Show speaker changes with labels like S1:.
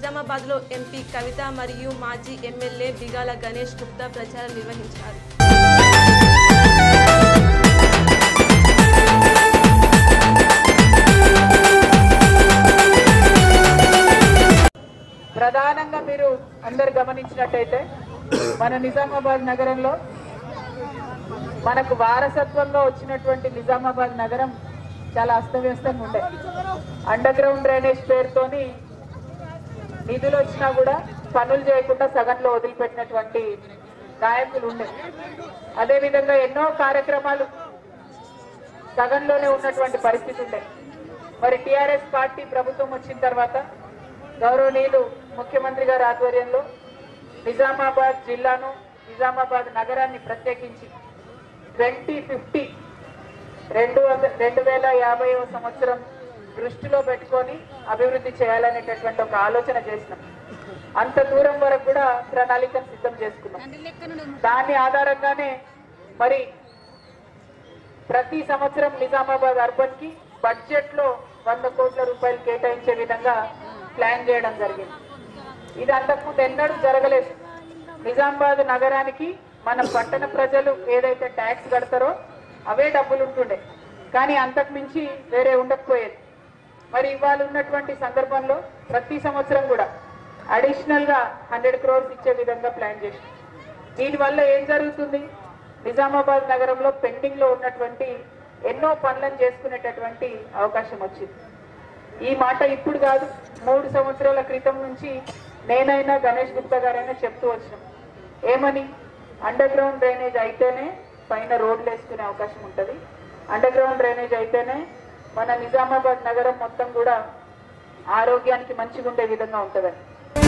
S1: నిజామాబాద్లో ఎంపీ కవిత మరియు మాజీ ఎమ్మెల్యే బిగాల గణేష్ గుప్తా ప్రచారం నిర్వహించారు
S2: ప్రధానంగా మీరు అందరు గమనించినట్టయితే మన నిజామాబాద్ నగరంలో మనకు వారసత్వంగా వచ్చినటువంటి నిజామాబాద్ నగరం చాలా అస్తవ్యస్తంగా ఉండే అండర్ గ్రౌండ్ డ్రైనేజ్ పేరుతోని నిధులు వచ్చినా కూడా పనులు చేయకుండా సగంలో వదిలిపెట్టినటువంటి నాయకులు ఉండే అదేవిధంగా ఎన్నో కార్యక్రమాలు సగంలోనే ఉన్నటువంటి పరిస్థితి ఉండే మరి టిఆర్ఎస్ పార్టీ ప్రభుత్వం వచ్చిన తర్వాత గౌరవనీయులు ముఖ్యమంత్రి గారి ఆధ్వర్యంలో నిజామాబాద్ జిల్లాను నిజామాబాద్ నగరాన్ని ప్రత్యేకించి ట్వంటీ ఫిఫ్టీ రెండు వంద రెండు వేల యాభైవ సంవత్సరం దృష్టిలో పెట్టుకొని అభివృద్ధి చేయాలనేటటువంటి ఒక ఆలోచన చేసినాం అంత దూరం వరకు కూడా ప్రణాళికను సిద్ధం చేసుకున్నాం దాని ఆధారంగానే మరి ప్రతి సంవత్సరం నిజామాబాద్ అర్బన్ కి బడ్జెట్ లో వంద కోట్ల రూపాయలు కేటాయించే విధంగా ప్లాన్ చేయడం జరిగింది ఇది అంతకుముందు ఎన్నడూ జరగలేదు నిజామాబాద్ నగరానికి మన పట్టణ ప్రజలు ఏదైతే ట్యాక్స్ కడతారో అవే డబ్బులు ఉంటుండే కానీ అంతకు మించి వేరే ఉండకపోయేది మరి ఇవాళ ఉన్నటువంటి సందర్భంలో ప్రతి సంవత్సరం కూడా అడిషనల్ గా హండ్రెడ్ క్రోర్స్ ఇచ్చే విధంగా ప్లాన్ చేసాం దీనివల్ల ఏం జరుగుతుంది నిజామాబాద్ నగరంలో పెండింగ్ లో ఉన్నటువంటి ఎన్నో పనులను చేసుకునేటటువంటి అవకాశం వచ్చింది ఈ మాట ఇప్పుడు కాదు మూడు సంవత్సరాల క్రితం నుంచి నేనైనా గణేష్ గుప్తా గారైనా చెప్తూ వచ్చినాం ఏమని అండర్ గ్రౌండ్ డ్రైనేజ్ అయితేనే పైన రోడ్లు వేసుకునే అవకాశం ఉంటుంది అండర్ గ్రౌండ్ డ్రైనేజ్ అయితేనే మన నిజామాబాద్ నగరం మొత్తం కూడా ఆరోగ్యానికి మంచిగా ఉండే విధంగా ఉంటుందని